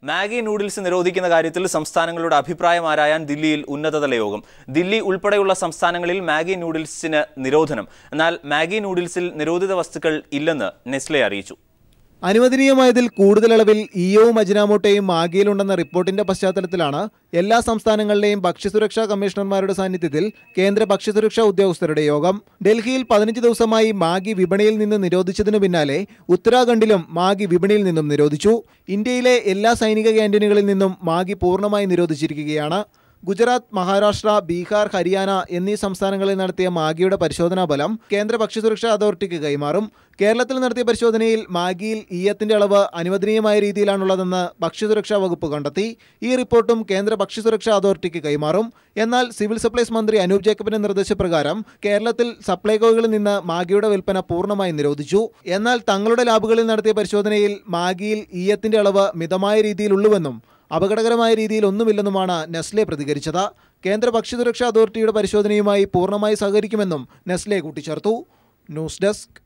Maggi noodles നിരോധിക്കുന്ന കാര്യത്തിൽ സംസ്ഥാനങ്ങളുടെ അഭിപ്രായം ആരായാൻ ദില്ലിയിൽ ഉന്നതതല യോഗം ദില്ലി ഉൾപ്പെടെയുള്ള സംസ്ഥാനങ്ങളിൽ മാഗി നൂഡിൽസിന് നിരോധനം എന്നാൽ മാഗി നൂഡിൽസിൽ നിരോധിത വസ്തുക്കൾ ഇല്ലെന്ന് നെസ്ലെ അറിയിച്ചു അനുവദനീയമായതിൽ കൂടുതൽ അളവിൽ ഇയോവും അജിനാമോട്ടയും മാഗിയിലുണ്ടെന്ന റിപ്പോർട്ടിന്റെ പശ്ചാത്തലത്തിലാണ് എല്ലാ സംസ്ഥാനങ്ങളിലെയും ഭക്ഷ്യസുരക്ഷാ കമ്മീഷണർമാരുടെ സാന്നിധ്യത്തിൽ കേന്ദ്ര ഭക്ഷ്യസുരക്ഷാ ഉദ്യോഗസ്ഥരുടെ യോഗം ഡൽഹിയിൽ പതിനഞ്ച് ദിവസമായി മാഗി വിപണിയിൽ നിന്ന് നിരോധിച്ചതിനു പിന്നാലെ ഉത്തരാഖണ്ഡിലും മാഗി വിപണിയിൽ നിന്നും നിരോധിച്ചു ഇന്ത്യയിലെ എല്ലാ സൈനിക ക്യാന്റീനുകളിൽ നിന്നും മാഗി പൂർണ്ണമായി നിരോധിച്ചിരിക്കുകയാണ് ഗുജറാത്ത് മഹാരാഷ്ട്ര ബീഹാർ ഹരിയാന എന്നീ സംസ്ഥാനങ്ങളിൽ നടത്തിയ മാഗിയുടെ പരിശോധനാ ഫലം കേന്ദ്ര ഭക്ഷ്യസുരക്ഷാ അതോറിറ്റിക്ക് കൈമാറും കേരളത്തിൽ നടത്തിയ പരിശോധനയിൽ മാഗിയിൽ ഈയത്തിന്റെ അളവ് അനുവദനീയമായ രീതിയിലാണുള്ളതെന്ന് ഭക്ഷ്യസുരക്ഷാ വകുപ്പ് കണ്ടെത്തി ഈ റിപ്പോർട്ടും കേന്ദ്ര ഭക്ഷ്യസുരക്ഷാ അതോറിറ്റിക്ക് കൈമാറും എന്നാൽ സിവിൽ സപ്ലൈസ് മന്ത്രി അനൂപ് ജേക്കബിന്റെ നിർദ്ദേശപ്രകാരം കേരളത്തിൽ സപ്ലൈകോകളിൽ നിന്ന് മാഗിയുടെ വിൽപ്പന പൂർണ്ണമായി നിരോധിച്ചു എന്നാൽ തങ്ങളുടെ ലാബുകളിൽ നടത്തിയ പരിശോധനയിൽ മാഗിയിൽ ഈയത്തിന്റെ അളവ് മിതമായ രീതിയിലുള്ളുവെന്നും അപകടകരമായ രീതിയിൽ ഒന്നുമില്ലെന്നുമാണ് നെസ്ലെ പ്രതികരിച്ചത് കേന്ദ്ര ഭക്ഷ്യസുരക്ഷാ അതോറിറ്റിയുടെ പരിശോധനയുമായി പൂർണ്ണമായി സഹകരിക്കുമെന്നും നെസ്ലെ കൂട്ടിച്ചേർത്തു ന്യൂസ് ഡെസ്ക്